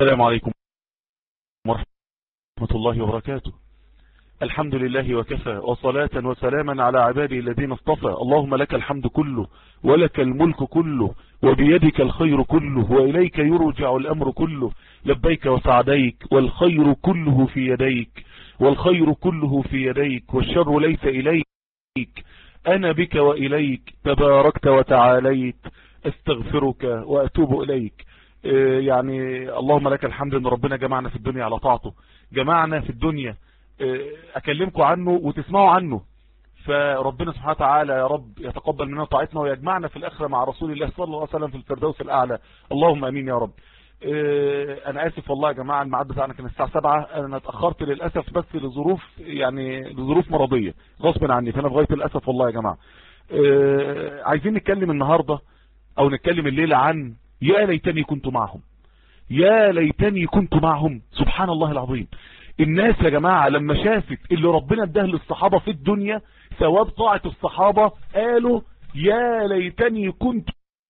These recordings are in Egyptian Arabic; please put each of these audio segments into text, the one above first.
السلام عليكم ورحمة الله وبركاته الحمد لله وكفى وصلاة وسلاما على عباده الذين اصطفى اللهم لك الحمد كله ولك الملك كله وبيدك الخير كله وإليك يرجع الأمر كله لبيك وسعديك والخير كله في يديك والخير كله في يديك والشر ليس إليك أنا بك وإليك تباركت وتعاليت استغفرك وأتوب إليك يعني اللهم لك الحمد ان ربنا جمعنا في الدنيا على طاعته جمعنا في الدنيا اكلمكم عنه وتسمعوا عنه فربنا سبحانه وتعالى يا رب يتقبل منا طاعتنا ويجمعنا في الاخره مع رسول الله صلى الله عليه وسلم في الفردوس الاعلى اللهم امين يا رب انا اسف والله يا جماعه الميعاد بتاعنا كان الساعه 7 انا اتاخرت للاسف بس لظروف يعني لظروف مرضيه غصب عني فانا بغايه الاسف والله يا جماعه عايزين نتكلم النهارده او نتكلم الليله عن يا ليتني كنت معهم يا ليتني كنت معهم سبحان الله العظيم الناس يا جماعة لما شافت اللي ربنا اداه للصحابة في الدنيا ثواب طاعة الصحابة قالوا يا ليتني كنت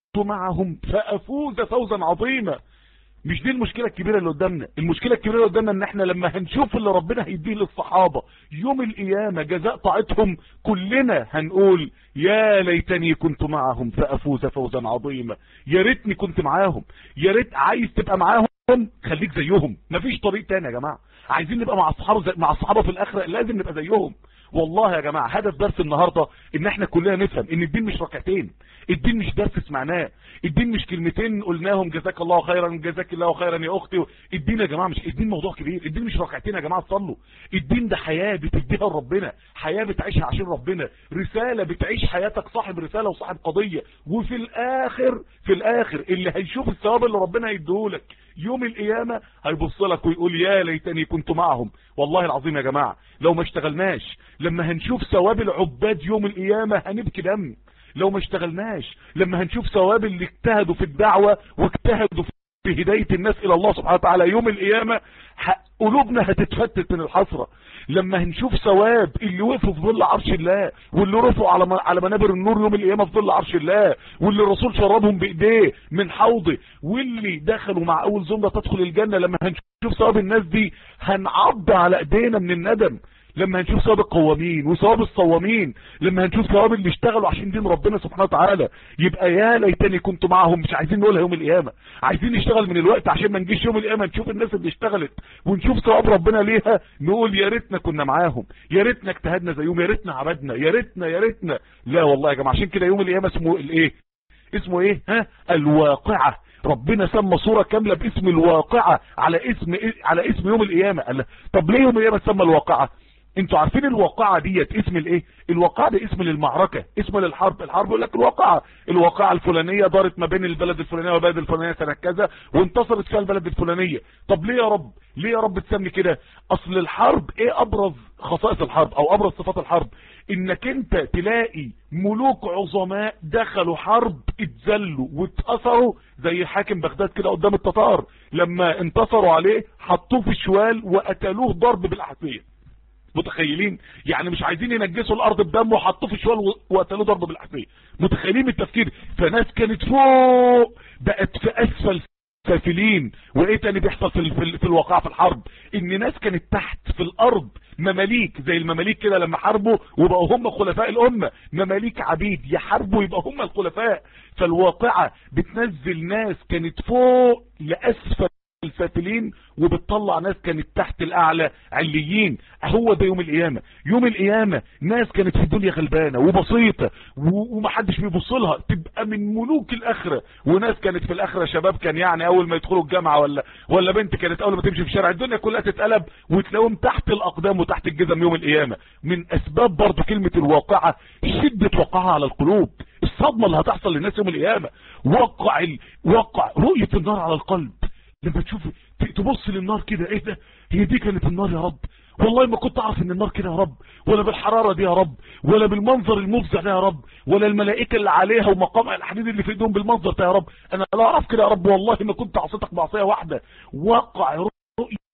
معهم فأفوز فوزا عظيما مش دي المشكلة الكبيرة اللي قدامنا المشكلة الكبيرة اللي قدامنا ان احنا لما هنشوف اللي ربنا هيديه للصحابة يوم القيامة جزاء طاعتهم كلنا هنقول يا ليتني كنت معهم فافوز فوزا عظيما يا ريتني كنت معاهم يا ريت عايز تبقى معاهم خليك زيهم مفيش طريق تاني يا جماعة عايزين نبقى مع الصحابة زي مع الصحابة في الاخرة لازم نبقى زيهم والله يا جماعة هدف درس النهاردة ان احنا كلنا نفهم ان الدين مش ركعتين الدين مش درس سمعناه الدين مش كلمتين قلناهم جزاك الله خيرا جزاك الله خيرا يا اختي الدين يا جماعة مش الدين موضوع كبير الدين مش ركعتين يا جماعة صلوا الدين ده حياة بتديها لربنا حياة بتعيشها عشان ربنا رسالة بتعيش حياتك صاحب رسالة وصاحب قضية وفي الاخر في الاخر اللي هيشوف الثواب اللي ربنا هيديهولك يوم القيامة هيبص لك ويقول يا ليتني كنت معهم والله العظيم يا جماعة لو ما اشتغلناش لما هنشوف ثواب العباد يوم القيامة هنبكي دم لو ما اشتغلناش لما هنشوف ثواب اللي اجتهدوا في الدعوة واجتهدوا في هداية الناس الى الله سبحانه وتعالى يوم القيامة قلوبنا هتتفتت من الحسرة لما هنشوف ثواب اللي وقفوا في ظل عرش الله واللي رفعوا على على منابر النور يوم القيامه في ظل عرش الله واللي الرسول شربهم بايديه من حوضه واللي دخلوا مع اول زمره تدخل الجنه لما هنشوف ثواب الناس دي هنعض على ايدينا من الندم لما هنشوف ثواب القوامين وثواب الصوامين لما هنشوف ثواب اللي اشتغلوا عشان دين ربنا سبحانه وتعالى يبقى يا ليتني كنت معهم مش عايزين نقولها يوم القيامه عايزين نشتغل من الوقت عشان ما نجيش يوم القيامه نشوف الناس اللي اشتغلت ونشوف ثواب ربنا ليها نقول يا ريتنا كنا معاهم يا ريتنا اجتهدنا زيهم يا ريتنا عبدنا يا ريتنا يا ريتنا لا والله يا جماعه عشان كده يوم القيامه اسمه الايه اسمه ايه ها الواقعه ربنا سمى صورة كاملة باسم الواقعة على اسم على اسم يوم القيامة قال طب ليه يوم القيامة تسمى الواقعة انتوا عارفين الواقعة ديت اسم الايه الواقعة ده اسم للمعركة اسم للحرب الحرب يقول لك الواقعة الواقعة الفلانية دارت ما بين البلد الفلانية والبلد الفلانية سنة كذا وانتصرت فيها البلد الفلانية طب ليه يا رب ليه يا رب تسمي كده اصل الحرب ايه ابرز خصائص الحرب او ابرز صفات الحرب انك انت تلاقي ملوك عظماء دخلوا حرب اتذلوا واتأثروا زي حاكم بغداد كده قدام التتار لما انتصروا عليه حطوه في الشوال وقتلوه ضرب بالاحذيه متخيلين يعني مش عايزين ينجسوا الارض بدم وحطوه في الشوال وقتلوه ضرب بالاحذيه متخيلين التفكير فناس كانت فوق بقت في اسفل سافلين وايه تاني بيحصل في, في, في الواقع في الحرب ان ناس كانت تحت في الارض مماليك زي المماليك كده لما حاربوا وبقوا هم خلفاء الامه مماليك عبيد يحاربوا يبقى هم الخلفاء فالواقعه بتنزل ناس كانت فوق لاسفل السافلين وبتطلع ناس كانت تحت الاعلى عليين هو ده يوم القيامة يوم القيامة ناس كانت في الدنيا غلبانة وبسيطة ومحدش بيبص لها تبقى من ملوك الاخرة وناس كانت في الاخرة شباب كان يعني اول ما يدخلوا الجامعة ولا ولا بنت كانت اول ما تمشي في شارع الدنيا كلها تتقلب وتلاقيهم تحت الاقدام وتحت الجزم يوم القيامة من اسباب برضو كلمة الواقعة شدة وقعها على القلوب الصدمة اللي هتحصل للناس يوم القيامة وقع ال... وقع رؤية النار على القلب لما تشوف تبص للنار كده ايه ده هي دي كانت النار يا رب والله ما كنت اعرف ان النار كده يا رب ولا بالحرارة دي يا رب ولا بالمنظر المفزع ده يا رب ولا الملائكة اللي عليها ومقام الحديد اللي في ايدهم بالمنظر ده يا رب انا لا اعرف كده يا رب والله ما كنت عصيتك معصية واحدة وقع رؤية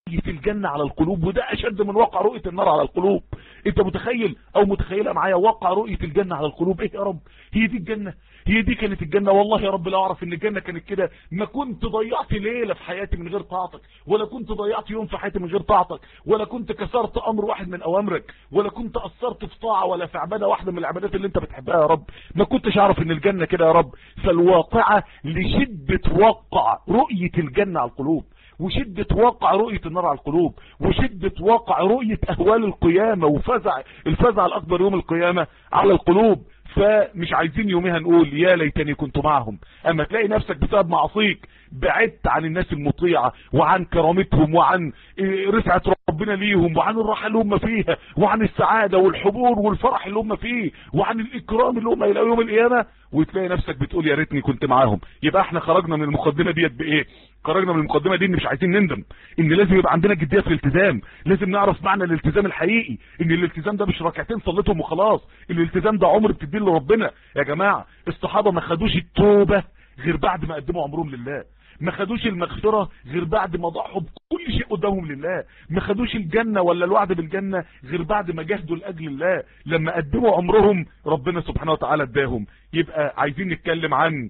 في الجنة على القلوب وده اشد من واقع رؤية النار على القلوب انت متخيل او متخيلة معايا واقع رؤية الجنة على القلوب ايه يا رب هي دي الجنة هي دي كانت الجنة والله يا رب لا اعرف ان الجنة كانت كده ما كنت ضيعت ليلة في حياتي من غير طاعتك ولا كنت ضيعت يوم في حياتي من غير طاعتك ولا كنت كسرت امر واحد من اوامرك ولا كنت اثرت في طاعة ولا في عبادة واحدة من العبادات اللي انت بتحبها يا رب ما كنتش اعرف ان الجنة كده يا رب فالواقعة لشدة وقع رؤية الجنة على القلوب وشدة واقع رؤية النار على القلوب وشدة واقع رؤية اهوال القيامة وفزع الفزع الاكبر يوم القيامة على القلوب فمش عايزين يومها نقول يا ليتني كنت معهم اما تلاقي نفسك بسبب معصيك بعدت عن الناس المطيعة وعن كرامتهم وعن رفعة ربنا ليهم وعن الراحة اللي هم فيها وعن السعادة والحبور والفرح اللي هم فيه وعن الاكرام اللي هم يلاقوا يوم القيامة وتلاقي نفسك بتقول يا ريتني كنت معاهم يبقى احنا خرجنا من المقدمة ديت بايه خرجنا من المقدمة دي ان مش عايزين نندم ان لازم يبقى عندنا جدية في الالتزام لازم نعرف معنى الالتزام الحقيقي ان الالتزام ده مش ركعتين صليتهم وخلاص الالتزام ده عمر بتدين لربنا يا جماعة الصحابة ما خدوش التوبة غير بعد ما قدموا عمرهم لله ما خدوش المغفرة غير بعد ما ضحوا بكل شيء قدامهم لله ما خدوش الجنة ولا الوعد بالجنة غير بعد ما جهدوا لأجل الله لما قدموا عمرهم ربنا سبحانه وتعالى اداهم يبقى عايزين نتكلم عن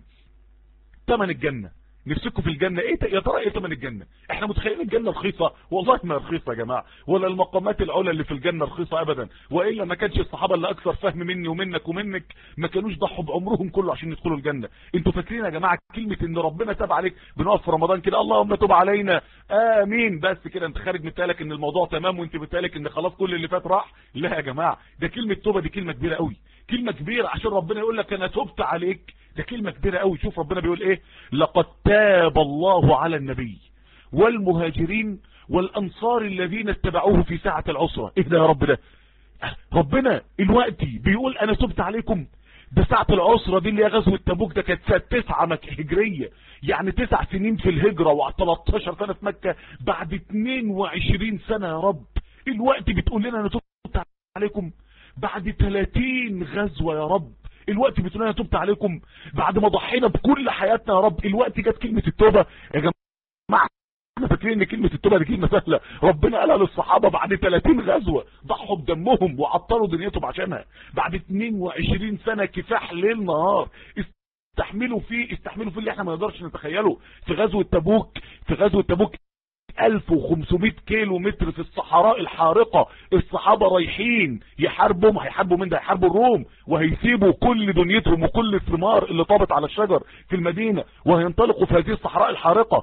ثمن الجنة نفسكم في الجنة ايه يا ترى ايه ثمن الجنة احنا متخيلين الجنة رخيصة والله ما رخيصة يا جماعة ولا المقامات العلى اللي في الجنة رخيصة ابدا والا ما كانش الصحابة اللي اكثر فهم مني ومنك ومنك ما كانوش ضحوا بعمرهم كله عشان يدخلوا الجنة انتوا فاكرين يا جماعة كلمة ان ربنا تاب عليك بنقف في رمضان كده اللهم تب علينا امين بس كده انت خارج متالك ان الموضوع تمام وانت متالك ان خلاص كل اللي فات راح لا يا جماعة ده كلمة توبة دي كلمة كبيرة قوي كلمة كبيرة عشان ربنا يقول لك انا تبت عليك ده كلمة كبيرة قوي شوف ربنا بيقول ايه لقد تاب الله على النبي والمهاجرين والانصار الذين اتبعوه في ساعة العسرة ايه ده يا رب ده ربنا الوقت بيقول انا تبت عليكم ده ساعة العسرة دي اللي هي غزوة تبوك ده كانت سنة تسعة هجرية يعني تسع سنين في الهجرة و13 سنة في مكة بعد 22 سنة يا رب الوقت بتقول لنا انا تبت عليكم بعد 30 غزوة يا رب الوقت بتقول انا تبت عليكم بعد ما ضحينا بكل حياتنا يا رب الوقت جت كلمة التوبة يا جماعة احنا فاكرين ان كلمة التوبة دي كلمة سهلة ربنا قالها للصحابة بعد 30 غزوة ضحوا بدمهم وعطلوا دنيتهم عشانها بعد 22 سنة كفاح ليل نهار استحملوا فيه استحملوا فيه اللي احنا ما نقدرش نتخيله في غزوة تبوك في غزوة تبوك 1500 كيلو متر في الصحراء الحارقة الصحابة رايحين يحاربوا هيحاربوا من ده هيحاربوا الروم وهيسيبوا كل دنيتهم وكل الثمار اللي طابت على الشجر في المدينة وهينطلقوا في هذه الصحراء الحارقة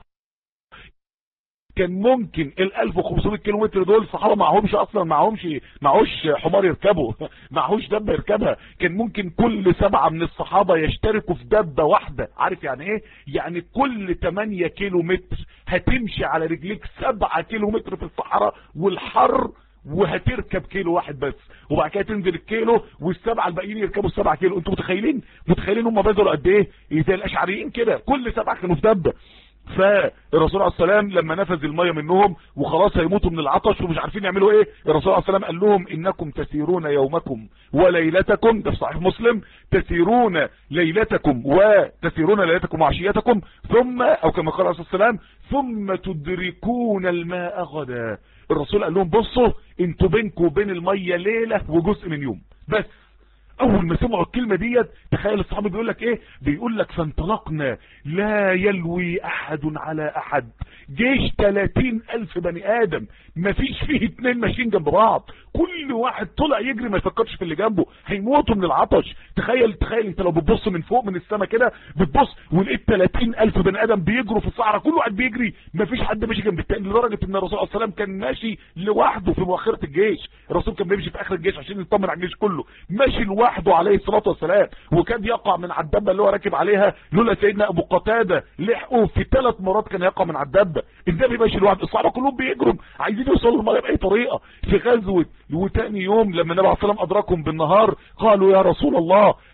كان ممكن ال 1500 كيلو متر دول الصحابه معهمش اصلا معهمش معهوش حمار يركبوا معهوش دبه يركبها كان ممكن كل سبعه من الصحابه يشتركوا في دبه واحده عارف يعني ايه يعني كل 8 كيلو متر هتمشي على رجليك 7 كيلو متر في الصحراء والحر وهتركب كيلو واحد بس وبعد كده تنزل الكيلو والسبعه الباقيين يركبوا السبعة كيلو انتوا متخيلين متخيلين هم بذلوا قد ايه زي الاشعريين كده كل سبعه كانوا في دبه فالرسول عليه السلام لما نفذ المية منهم وخلاص هيموتوا من العطش ومش عارفين يعملوا ايه الرسول عليه السلام قال لهم انكم تسيرون يومكم وليلتكم ده في صحيح مسلم تسيرون ليلتكم وتسيرون ليلتكم وعشيتكم ثم او كما قال عليه السلام ثم تدركون الماء غدا الرسول قال لهم بصوا انتوا بينكم وبين المية ليلة وجزء من يوم بس اول ما سمعوا الكلمة ديت تخيل الصحابي بيقول لك ايه بيقول لك فانطلقنا لا يلوي احد على احد جيش 30 الف بني ادم ما فيش فيه اتنين ماشيين جنب بعض كل واحد طلع يجري ما يفكرش في اللي جنبه هيموتوا من العطش تخيل تخيل انت لو بتبص من فوق من السماء كده بتبص ولقيت 30 الف بني ادم بيجروا في الصحراء كل واحد بيجري ما فيش حد ماشي جنب التاني لدرجه ان الرسول صلى الله عليه وسلم كان ماشي لوحده في مؤخره الجيش الرسول كان بيمشي في اخر الجيش عشان يطمن على الجيش كله ماشي لوحده عليه الصلاه والسلام وكان يقع من على الدبه اللي هو راكب عليها لولا سيدنا ابو قتاده لحقه في ثلاث مرات كان يقع من على الدبه النبي ماشي لوحده الصحابه كلهم بيجروا عايزين يوصلوا الميه باي طريقه في غزوه وتاني يوم لما النبي عليه الصلاه والسلام ادركهم بالنهار قالوا يا رسول الله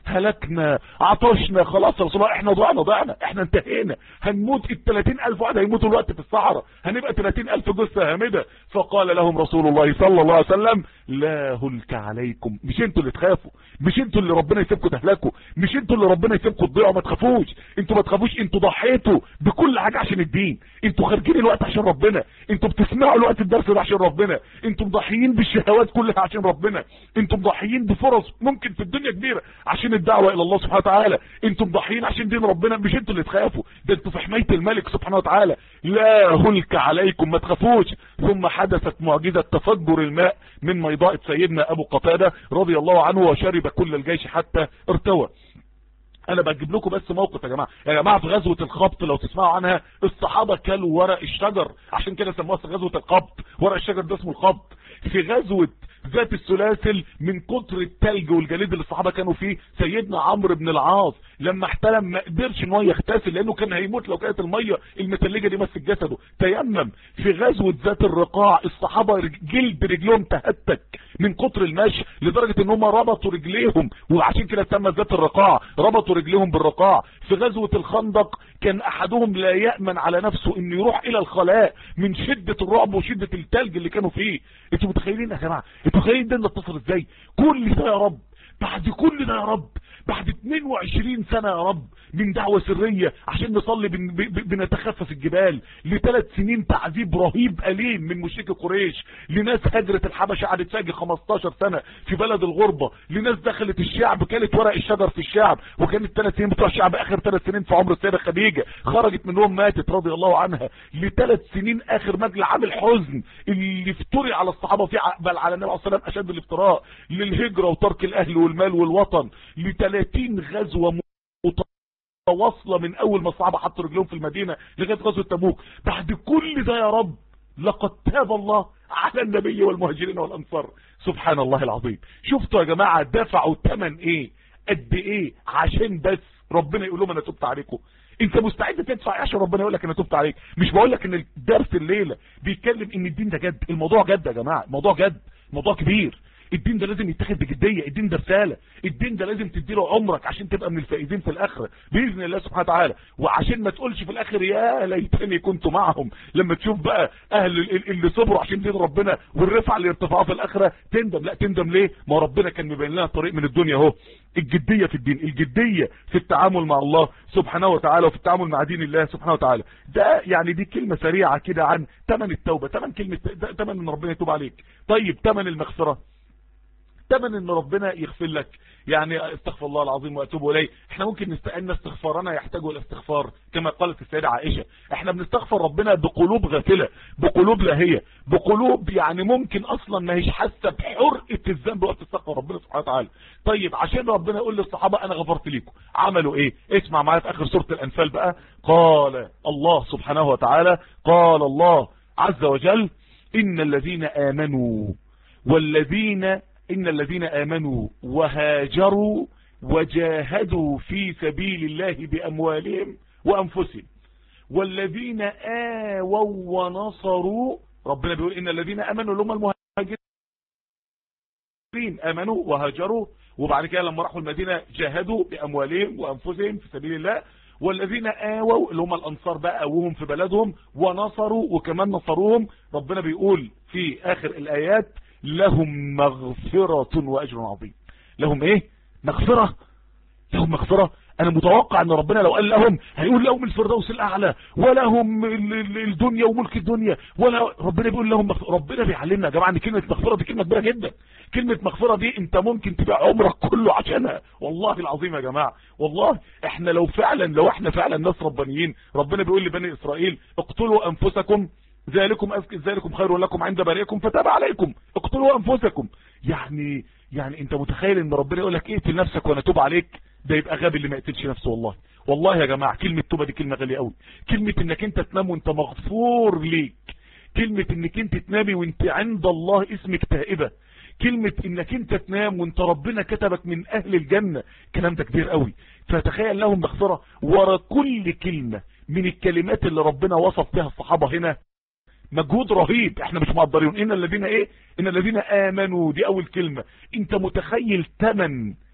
هلكنا عطشنا خلاص يا رسول الله احنا ضعنا ضعنا احنا انتهينا هنموت ال 30000 واحد هيموتوا الوقت في الصحراء هنبقى 30000 جثه هامده فقال لهم رسول الله صلى الله عليه وسلم لا هلك عليكم مش انتوا اللي تخافوا مش انتوا اللي ربنا يسيبكم تهلكوا مش انتوا اللي ربنا يسيبكم تضيعوا ما تخافوش انتوا ما تخافوش انتوا ضحيتوا بكل حاجه عشان الدين انتوا خارجين الوقت عشان ربنا انتوا بتسمعوا الوقت الدرس ده عشان ربنا انتوا مضحيين بالشهوات كلها عشان ربنا انتوا مضحيين بفرص ممكن في الدنيا كبيره عشان الدعوه الى الله سبحانه وتعالى انتوا مضحيين عشان دين ربنا مش انتوا اللي تخافوا ده انتوا في حمايه الملك سبحانه وتعالى لا هلك عليكم ما تخافوش ثم حدثت معجزه تفجر الماء من ميضاء سيدنا ابو قتاده رضي الله عنه وشرب كل الجيش حتى ارتوى انا بجيب لكم بس موقف يا جماعه يا جماعه في غزوه الخبط لو تسمعوا عنها الصحابه كلوا ورق الشجر عشان كده سموها غزوه الخبط ورق الشجر ده اسمه الخبط في غزوه ذات السلاسل من كتر التلج والجليد اللي الصحابه كانوا فيه سيدنا عمرو بن العاص لما احتلم ما قدرش ان هو يغتسل لانه كان هيموت لو كانت الميه المتلجه دي مست جسده تيمم في غزوه ذات الرقاع الصحابه جلد رجلهم تهتك من كتر المشي لدرجه ان هم ربطوا رجليهم وعشان كده سمى ذات الرقاع ربطوا رجليهم بالرقاع في غزوه الخندق كان احدهم لا يامن على نفسه انه يروح الى الخلاء من شده الرعب وشده التلج اللي كانوا فيه انتوا متخيلين يا جماعه انتوا متخيلين ده اتصل ازاي كل ده يا رب بعد كل ده يا رب بعد 22 سنة يا رب من دعوة سرية عشان نصلي بن بنتخفف الجبال لثلاث سنين تعذيب رهيب أليم من مشرك قريش لناس هجرت الحبشة قعدت ساجي 15 سنة في بلد الغربة لناس دخلت الشعب كانت ورق الشجر في الشعب وكانت ثلاث سنين بتوع الشعب آخر ثلاث سنين في عمر السيدة خديجة خرجت منهم ماتت رضي الله عنها لثلاث سنين آخر مجل عامل حزن اللي افتري على الصحابة في بل على النبي عليه الصلاة والسلام أشد الافتراء للهجرة وترك الأهل والمال والوطن ل 30 غزوة متواصلة من اول ما الصحابة حطوا رجلهم في المدينة لغاية غزوة تبوك بعد كل ده يا رب لقد تاب الله على النبي والمهاجرين والانصار سبحان الله العظيم شفتوا يا جماعة دفعوا ثمن ايه قد ايه عشان بس ربنا يقول لهم انا تبت عليكم انت مستعد تدفع ايه عشان ربنا يقول لك انا تبت عليك مش بقول لك ان الدرس الليله بيتكلم ان الدين ده جد الموضوع جد يا جماعه الموضوع جد موضوع كبير الدين ده لازم يتاخد بجدية الدين ده رسالة الدين ده لازم تديله عمرك عشان تبقى من الفائزين في الاخرة باذن الله سبحانه وتعالى وعشان ما تقولش في الاخر يا ليتني كنت معهم لما تشوف بقى اهل اللي صبروا عشان دين ربنا والرفعه اللي ارتفعوا في الاخره تندم لا تندم ليه ما ربنا كان مبين لنا طريق من الدنيا اهو الجديه في الدين الجديه في التعامل مع الله سبحانه وتعالى وفي التعامل مع دين الله سبحانه وتعالى ده يعني دي كلمه سريعه كده عن ثمن التوبه ثمن كلمه ثمن ان ربنا يتوب عليك طيب ثمن المغفره تمن ان ربنا يغفر لك يعني استغفر الله العظيم واتوب اليه احنا ممكن نستعين استغفارنا يحتاج الى استغفار كما قالت السيدة عائشة احنا بنستغفر ربنا بقلوب غافلة بقلوب لاهية بقلوب يعني ممكن اصلا ما هيش حاسة بحرقة الذنب وقت استغفر ربنا سبحانه وتعالى طيب عشان ربنا يقول للصحابة انا غفرت لكم عملوا ايه اسمع معايا في اخر سورة الانفال بقى قال الله سبحانه وتعالى قال الله عز وجل ان الذين امنوا والذين إن الذين آمنوا وهاجروا وجاهدوا في سبيل الله بأموالهم وأنفسهم والذين آووا ونصروا ربنا بيقول إن الذين آمنوا اللي هم المهاجرين آمنوا وهاجروا وبعد كده لما راحوا المدينة جاهدوا بأموالهم وأنفسهم في سبيل الله والذين آووا اللي هم الأنصار بقى أوهم في بلدهم ونصروا وكمان نصروهم ربنا بيقول في آخر الآيات لهم مغفرة وأجر عظيم لهم ايه مغفرة لهم مغفرة انا متوقع ان ربنا لو قال لهم هيقول لهم الفردوس الاعلى ولهم الدنيا وملك الدنيا ولا ربنا بيقول لهم مغفرة. ربنا بيعلمنا يا جماعه ان كلمه مغفره دي كلمه كبيره جدا كلمه مغفره دي انت ممكن تبقى عمرك كله عشانها والله العظيم يا جماعه والله احنا لو فعلا لو احنا فعلا ناس ربانيين ربنا بيقول لبني اسرائيل اقتلوا انفسكم ذلكم أذكر ذلكم خير لكم عند بريكم فتاب عليكم اقتلوا انفسكم يعني يعني انت متخيل ان ربنا يقول لك اقتل نفسك وانا توب عليك ده يبقى غبي اللي ما يقتلش نفسه والله والله يا جماعه كلمه توبه دي كلمه غاليه قوي كلمه انك انت تنام وانت مغفور ليك كلمه انك انت تنامي وانت عند الله اسمك تائبه كلمة انك انت تنام وانت ربنا كتبك من اهل الجنة كلام ده كبير قوي فتخيل لهم مغفرة ورا كل كلمة من الكلمات اللي ربنا وصف بها الصحابة هنا مجهود رهيب احنا مش مقدرين ان الذين ايه ان الذين امنوا دي اول كلمة انت متخيل تمن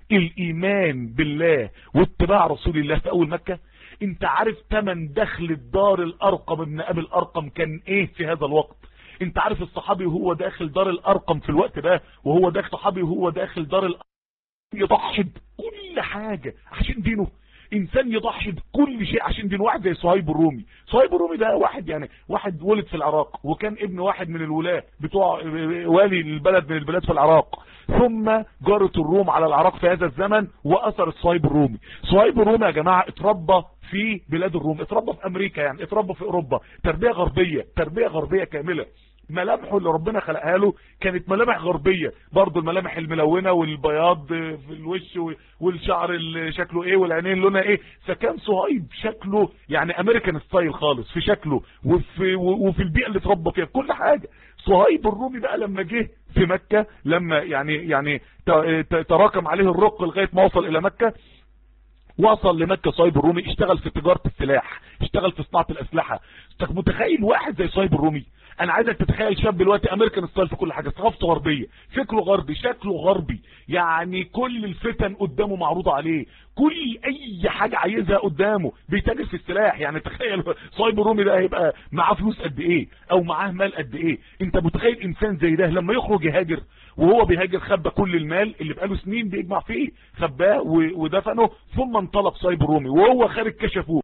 الايمان بالله واتباع رسول الله في اول مكة انت عارف تمن دخل الدار الارقم ابن ابي الارقم كان ايه في هذا الوقت انت عارف الصحابي وهو داخل دار الارقم في الوقت ده وهو داخل صحابي وهو داخل دار الارقم يضحي بكل حاجة عشان دينه انسان يضحي بكل شيء عشان دين واحد زي صهيب الرومي صهيب الرومي ده واحد يعني واحد ولد في العراق وكان ابن واحد من الولاة بتوع والي البلد من البلاد في العراق ثم جارت الروم على العراق في هذا الزمن واثر الصهيب الرومي صهيب الرومي يا جماعة اتربى في بلاد الروم اتربى في امريكا يعني اتربى في اوروبا تربية غربية تربية غربية كاملة ملامحه اللي ربنا خلقها له كانت ملامح غربية برضو الملامح الملونة والبياض في الوش والشعر اللي شكله ايه والعينين لونها ايه فكان صهيب شكله يعني امريكان ستايل خالص في شكله وفي, وفي البيئة اللي اتربى فيها كل حاجة صهيب الرومي بقى لما جه في مكة لما يعني يعني تراكم عليه الرق لغاية ما وصل الى مكة وصل لمكة صهيب الرومي اشتغل في تجارة السلاح اشتغل في صناعة الاسلحة متخيل واحد زي صهيب الرومي انا عايزك تتخيل شاب دلوقتي امريكان ستايل في كل حاجه ثقافته غربيه فكره غربي شكله غربي يعني كل الفتن قدامه معروضه عليه كل اي حاجه عايزها قدامه بيتاجر في السلاح يعني تخيل صايب الرومي ده هيبقى معاه فلوس قد ايه او معاه مال قد ايه انت متخيل انسان زي ده لما يخرج يهاجر وهو بيهاجر خبى كل المال اللي بقاله سنين بيجمع فيه خباه ودفنه ثم انطلق صايب الرومي وهو خارج كشفوه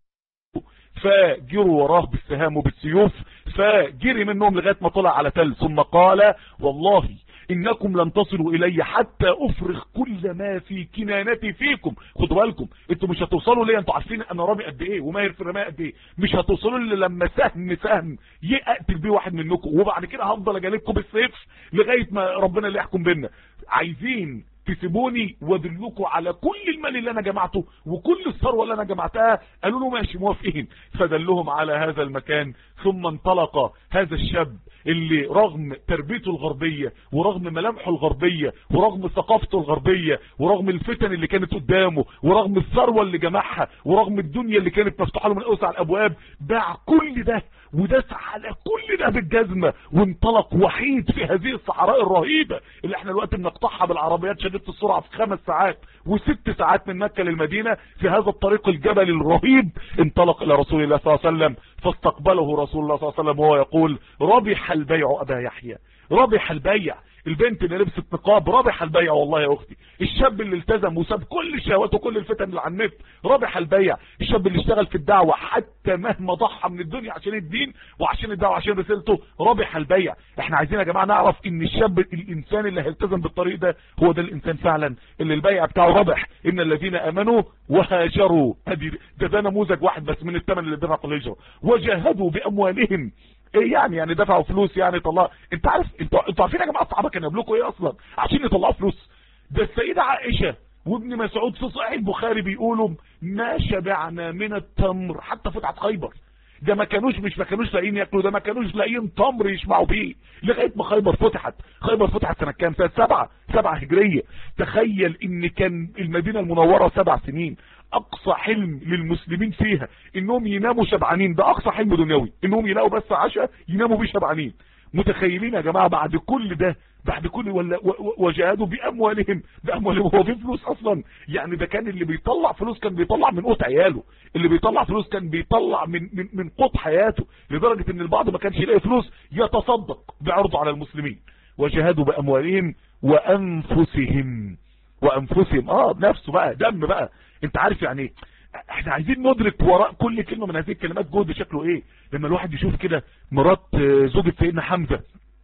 فجروا وراه بالسهام وبالسيوف فجري منهم لغاية ما طلع على تل ثم قال والله انكم لن تصلوا الي حتى افرغ كل ما في كنانتي فيكم خدوا بالكم انتوا مش هتوصلوا ليا انتوا عارفين انا رامي قد ايه وماهر في الرمايه قد ايه مش هتوصلوا لي لما سهم سهم يقتل بيه واحد منكم وبعد كده هفضل اجالبكم بالسيف لغايه ما ربنا اللي يحكم بينا عايزين تسيبوني وادلكم على كل المال اللي انا جمعته وكل الثروه اللي انا جمعتها قالوا له ماشي موافقين فدلهم على هذا المكان ثم انطلق هذا الشاب اللي رغم تربيته الغربية ورغم ملامحه الغربية ورغم ثقافته الغربية ورغم الفتن اللي كانت قدامه ورغم الثروة اللي جمعها ورغم الدنيا اللي كانت مفتوحة له من اوسع الابواب باع كل ده وداس على كل ده بالجزمة وانطلق وحيد في هذه الصحراء الرهيبة اللي احنا الوقت بنقطعها بالعربيات شديدة السرعة في خمس ساعات وست ساعات من مكة للمدينة في هذا الطريق الجبل الرهيب انطلق الى رسول الله صلى الله عليه وسلم فاستقبله رسول الله صلى الله عليه وسلم وهو يقول ربح البيع ابا يحيى ربح البيع البنت اللي لبست نقاب رابح البيع والله يا اختي الشاب اللي التزم وساب كل الشهوات وكل الفتن اللي على النت رابح البيع الشاب اللي اشتغل في الدعوة حتى مهما ضحى من الدنيا عشان الدين وعشان الدعوة عشان رسالته رابح البيع احنا عايزين يا جماعة نعرف ان الشاب الانسان اللي هيلتزم بالطريق ده هو ده الانسان فعلا اللي البيع بتاعه رابح ان الذين امنوا وهاجروا ده ده نموذج واحد بس من الثمن اللي دفع في الهجرة وجاهدوا باموالهم ايه يعني يعني دفعوا فلوس يعني طلع انت عارف انتوا انتوا عارفين يا جماعه الصحابه كانوا يملكوا ايه اصلا عشان يطلعوا فلوس ده السيده عائشه وابن مسعود في صحيح البخاري بيقولوا ما شبعنا من التمر حتى فتحت خيبر ده ما كانوش مش ما كانوش لاقيين ياكلوا ده ما كانوش لاقيين تمر يشمعوا بيه لغايه ما خيبر فتحت خيبر فتحت سنه كام سنه سبعة سبعة هجريه تخيل ان كان المدينه المنوره سبع سنين اقصى حلم للمسلمين فيها انهم يناموا شبعانين ده اقصى حلم دنيوي انهم يلاقوا بس عشاء يناموا بيه شبعانين متخيلين يا جماعه بعد كل ده بعد كل ولا وجاهدوا باموالهم باموالهم هو في فلوس اصلا يعني ده كان اللي بيطلع فلوس كان بيطلع من قوت عياله اللي بيطلع فلوس كان بيطلع من من من قوت حياته لدرجه ان البعض ما كانش يلاقي فلوس يتصدق بعرضه على المسلمين وجاهدوا باموالهم وانفسهم وانفسهم اه بنفسه بقى دم بقى انت عارف يعني ايه احنا عايزين ندرك وراء كل كلمة من هذه الكلمات جهد شكله ايه لما الواحد يشوف كده مرات زوجة سيدنا حمزة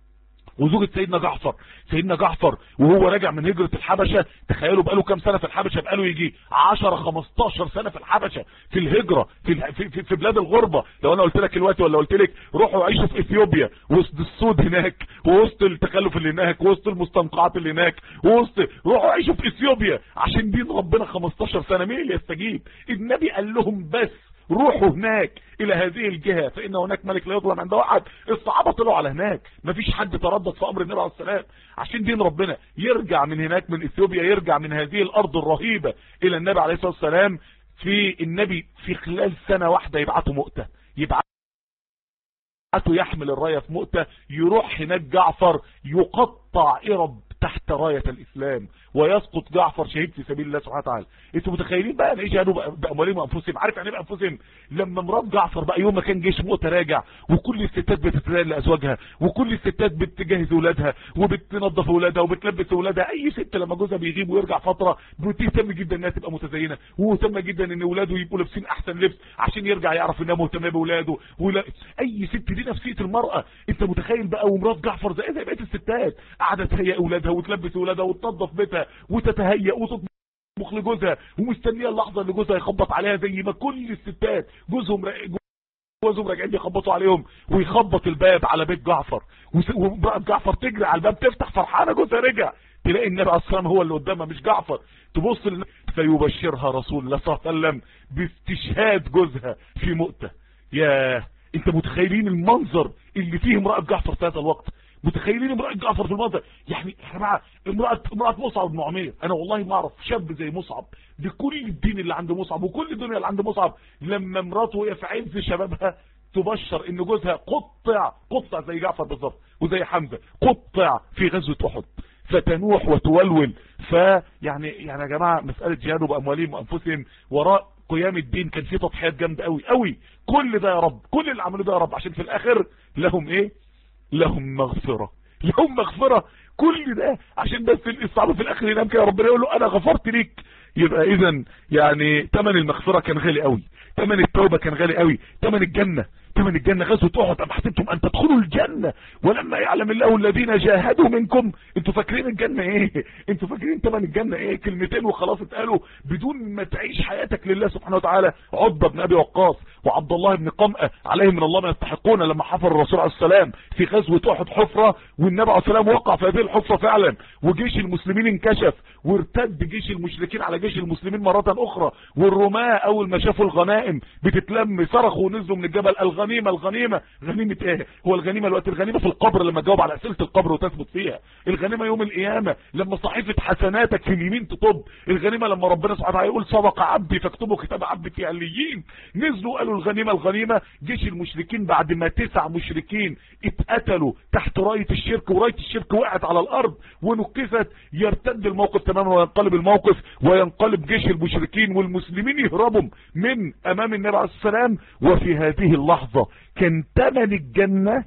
وزوجة سيدنا جعفر سيدنا جعفر وهو راجع من هجرة الحبشة تخيلوا بقاله كام سنة في الحبشة بقاله يجي 10 15 سنة في الحبشة في الهجرة في, في, في بلاد الغربة لو انا قلت لك الوقت ولا قلت لك روحوا عيشوا في اثيوبيا وسط السود هناك ووسط التخلف اللي هناك وسط المستنقعات اللي هناك وسط روحوا عيشوا في اثيوبيا عشان دين ربنا 15 سنة مين اللي يستجيب النبي قال لهم بس روحوا هناك الى هذه الجهة فان هناك ملك لا يظلم عند واحد الصحابة طلعوا على هناك مفيش حد تردد في امر النبي عليه السلام عشان دين ربنا يرجع من هناك من اثيوبيا يرجع من هذه الارض الرهيبة الى النبي عليه الصلاة والسلام في النبي في خلال سنة واحدة يبعثوا مؤتة يبعثوا يحمل الراية في مؤتة يروح هناك جعفر يقطع ارب تحت راية الاسلام ويسقط جعفر شهيد في سبيل الله سبحانه وتعالى انتوا متخيلين بقى ان ايش جهادوا باموالهم وانفسهم عارف يعني ايه بانفسهم لما مرات جعفر بقى يوم ما كان جيش مؤتة راجع وكل الستات بتتلال لازواجها وكل الستات بتجهز اولادها وبتنظف اولادها وبتلبس اولادها اي ست لما جوزها بيغيب ويرجع فتره بتهتم جدا انها تبقى متزينه ومهتمه جدا ان اولاده يبقوا لابسين احسن لبس عشان يرجع يعرف انها مهتمه باولاده ولا اي ست دي نفسيه المراه انت متخيل بقى ومرات جعفر زي زي بقيه الستات قاعده تهيئ اولادها وتلبس اولادها وتنظف بيتها وتتهيأ وتطبخ لجوزها ومستنيه اللحظه اللي جوزها يخبط عليها زي ما كل الستات جوزهم جوزهم راجعين بيخبطوا عليهم ويخبط الباب على بيت جعفر وامراه جعفر تجري على الباب تفتح فرحانه جوزها رجع تلاقي النبي عليه الصلاه هو اللي قدامها مش جعفر تبص فيبشرها رسول الله صلى الله عليه وسلم باستشهاد جوزها في مؤته ياه انت متخيلين المنظر اللي فيه امراه جعفر في هذا الوقت متخيلين امرأة جعفر في المنظر يعني يا جماعه امرأة امرأة مصعب بن عمير انا والله ما اعرف شاب زي مصعب بكل الدين اللي عند مصعب وكل الدنيا اللي عند مصعب لما مراته وهي في عز شبابها تبشر ان جوزها قطع قطع زي جعفر بالظبط وزي حمزه قطع في غزوه احد فتنوح وتولول فيعني يعني يا جماعه مساله جهاده باموالهم وانفسهم وراء قيام الدين كان في تضحيات جامده قوي قوي كل ده يا رب كل اللي عملوه ده يا رب عشان في الاخر لهم ايه لهم مغفرة لهم مغفرة كل ده عشان بس الصعب في الاخر ينام كده ربنا يقول له انا غفرت ليك يبقى اذا يعني تمن المغفرة كان غالي قوي تمن التوبة كان غالي قوي تمن الجنة تمن الجنة غزوة احد ام حسبتم ان تدخلوا الجنة ولما يعلم الله الذين جاهدوا منكم انتوا فاكرين الجنة ايه انتوا فاكرين تمن الجنة ايه كلمتين وخلاص اتقالوا بدون ما تعيش حياتك لله سبحانه وتعالى عتبة بن ابي وقاص وعبد الله بن قمأة عليهم من الله ما يستحقون لما حفر الرسول عليه السلام في غزوة احد حفرة والنبي عليه السلام وقع في هذه الحفرة فعلا وجيش المسلمين انكشف وارتد جيش المشركين على جيش المسلمين مرة اخرى والرماة اول ما شافوا الغنائم بتتلم صرخوا ونزلوا من الجبل الغنيمة الغنيمة غنيمة ايه هو الغنيمة الوقت الغنيمة في القبر لما تجاوب على اسئلة القبر وتثبت فيها الغنيمة يوم القيامة لما صحيفة حسناتك في اليمين تطب الغنيمة لما ربنا سبحانه وتعالى يقول صدق عبدي فاكتبوا كتاب عبدي في عليين نزلوا قالوا الغنيمة الغنيمة جيش المشركين بعد ما تسع مشركين اتقتلوا تحت راية الشرك وراية الشرك وقعت على الارض ونكست يرتد الموقف تماما وينقلب الموقف وينقلب جيش المشركين والمسلمين يهربوا من امام النبي عليه السلام وفي هذه اللحظة كان تمن الجنة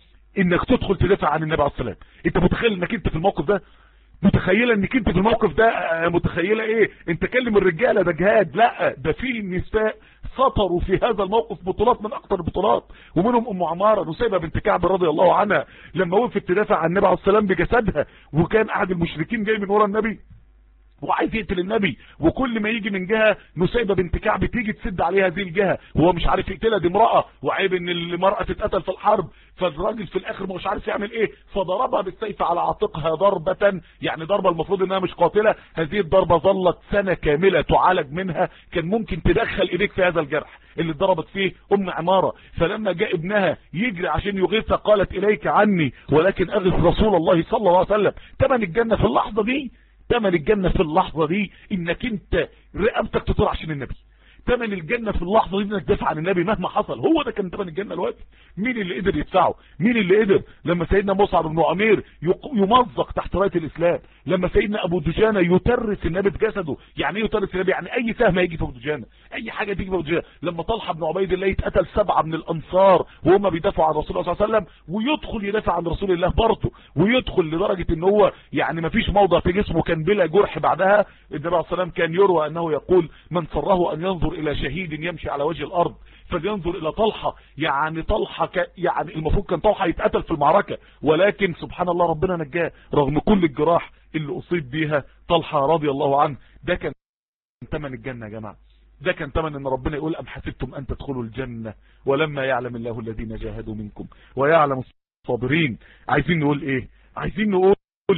انك تدخل تدافع عن النبي عليه السلام انت متخيل انك انت في الموقف ده متخيله انك انت في الموقف ده متخيله ايه انت كلم الرجاله ده جهاد لا ده في نساء سطروا في هذا الموقف بطولات من اكتر البطولات ومنهم ام عماره نسيبه بنت كعب رضي الله عنها لما وقفت تدافع عن النبي عليه السلام بجسدها وكان احد المشركين جاي من ورا النبي وعايز يقتل النبي وكل ما يجي من جهة نسيبة بنت كعب تيجي تسد عليها هذه الجهة وهو مش عارف يقتلها دي امرأة وعيب ان المرأة تتقتل في الحرب فالراجل في الاخر مش عارف يعمل ايه فضربها بالسيف على عاتقها ضربة يعني ضربة المفروض انها مش قاتلة هذه الضربة ظلت سنة كاملة تعالج منها كان ممكن تدخل ايديك في هذا الجرح اللي ضربت فيه ام عمارة فلما جاء ابنها يجري عشان يغيثها قالت اليك عني ولكن اغث رسول الله صلى الله عليه وسلم تمن الجنة في اللحظة دي تمن الجنة في اللحظة دي انك انت رقبتك تطير عشان النبي تمن الجنة في اللحظة دي انك تدافع عن النبي مهما حصل هو ده كان تمن الجنة الوقت مين اللي قدر يدفعه مين اللي قدر لما سيدنا مصعب بن عمير يمزق تحت راية الاسلام لما سيدنا ابو دجانة يترس النبي بجسده يعني ايه يترس النبي يعني اي سهم هيجي في ابو دجانة اي حاجة تيجي في ابو دجانة لما طلحة بن عبيد الله يتقتل سبعة من الانصار وهم بيدافعوا عن رسول الله صلى الله عليه وسلم ويدخل يدافع عن رسول الله برضه ويدخل لدرجة ان هو يعني ما فيش موضع في جسمه كان بلا جرح بعدها النبي عليه الصلاه والسلام كان يروى انه يقول من سره ان ينظر الى شهيد يمشي على وجه الارض فلينظر الى طلحة يعني طلحة ك... يعني المفروض كان طلحة يتقتل في المعركة ولكن سبحان الله ربنا نجاه رغم كل الجراح اللي اصيب بيها طلحة رضي الله عنه ده كان ثمن الجنة يا جماعة ده كان ثمن ان ربنا يقول ام حسبتم ان تدخلوا الجنة ولما يعلم الله الذين جاهدوا منكم ويعلم الصابرين عايزين نقول ايه عايزين نقول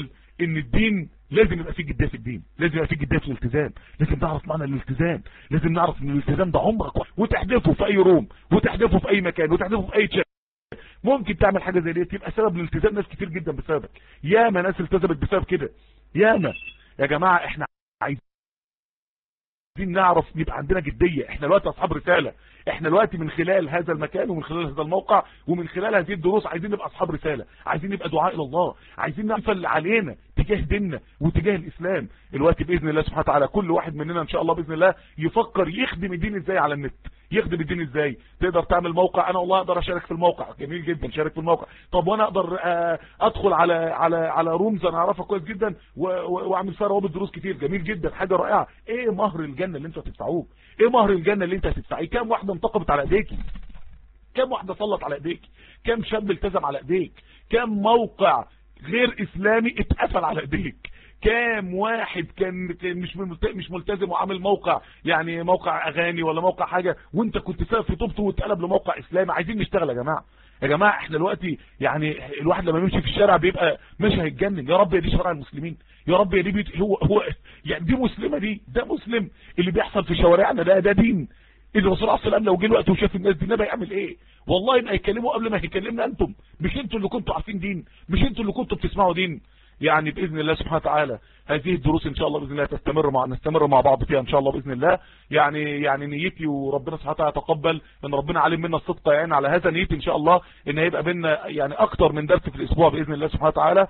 ان الدين لازم يبقى فيه جدية في الدين لازم يبقى فيه جدية في الالتزام لازم نعرف معنى الالتزام لازم نعرف ان الالتزام ده عمرك وتحدثه في اي روم وتحدثه في اي مكان وتحدثه في اي شيء ممكن تعمل حاجة زي دي تبقى سبب الالتزام ناس كتير جدا بسببك ياما ناس التزمت بسبب كده ياما يا جماعة احنا عايزين عايزين نعرف يبقى عندنا جدية احنا دلوقتي اصحاب رسالة احنا دلوقتي من خلال هذا المكان ومن خلال هذا الموقع ومن خلال هذه الدروس عايزين نبقى اصحاب رسالة عايزين نبقى دعاء الى الله عايزين نعمل علينا تجاه ديننا وتجاه الاسلام الوقت باذن الله سبحانه وتعالى كل واحد مننا ان شاء الله باذن الله يفكر يخدم الدين ازاي على النت يخدم الدين ازاي تقدر تعمل موقع انا والله اقدر اشارك في الموقع جميل جدا شارك في الموقع طب وانا اقدر ادخل على على على رومز انا اعرفها كويس جدا واعمل فيها روابط دروس كتير جميل جدا حاجه رائعه ايه مهر الجنه اللي انتوا هتدفعوه ايه مهر الجنه اللي انت هتدفعيه كام واحده انتقبت على ايديكي كام واحده صلت على ايديك كام شاب التزم على ايديك كام موقع غير اسلامي اتقفل على ايديك كام واحد كان مش مش ملتزم وعامل موقع يعني موقع اغاني ولا موقع حاجة وانت كنت سبب في طوبته واتقلب لموقع اسلامي عايزين نشتغل يا جماعة يا جماعة احنا دلوقتي يعني الواحد لما يمشي في الشارع بيبقى مش هيتجنن يا رب يا دي شرع المسلمين يا رب يا دي بيت هو هو يعني دي مسلمة دي ده مسلم اللي بيحصل في شوارعنا ده ده دين اذا الرسول عليه الصلاه لو جه الوقت وشاف الناس دي النبي يعمل ايه والله ما يكلموا قبل ما يكلمنا انتم مش انتوا اللي كنتوا عارفين دين مش انتوا اللي كنتوا بتسمعوا دين يعني باذن الله سبحانه وتعالى هذه الدروس ان شاء الله باذن الله تستمر مع نستمر مع بعض فيها ان شاء الله باذن الله يعني يعني نيتي وربنا سبحانه وتعالى يتقبل ان ربنا علم منا الصدق يعني على هذا نيتي ان شاء الله ان هيبقى بينا يعني اكتر من درس في الاسبوع باذن الله سبحانه وتعالى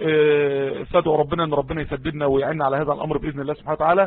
فادعوا ربنا ان ربنا يسددنا ويعيننا على هذا الامر باذن الله سبحانه وتعالى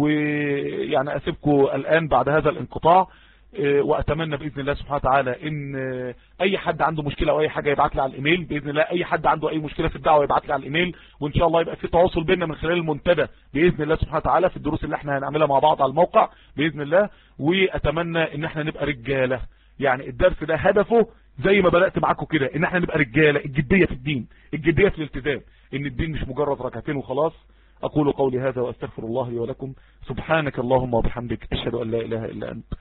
ويعني اسيبكم الان بعد هذا الانقطاع واتمنى باذن الله سبحانه وتعالى ان اي حد عنده مشكله او اي حاجه يبعت لي على الايميل باذن الله اي حد عنده اي مشكله في الدعوه يبعت لي على الايميل وان شاء الله يبقى في تواصل بيننا من خلال المنتدى باذن الله سبحانه وتعالى في الدروس اللي احنا هنعملها مع بعض على الموقع باذن الله واتمنى ان احنا نبقى رجاله يعني الدرس ده هدفه زي ما بدات معاكم كده ان احنا نبقى رجاله الجديه في الدين الجديه في الالتزام ان الدين مش مجرد ركعتين وخلاص اقول قولي هذا واستغفر الله لي ولكم سبحانك اللهم وبحمدك اشهد ان لا اله الا انت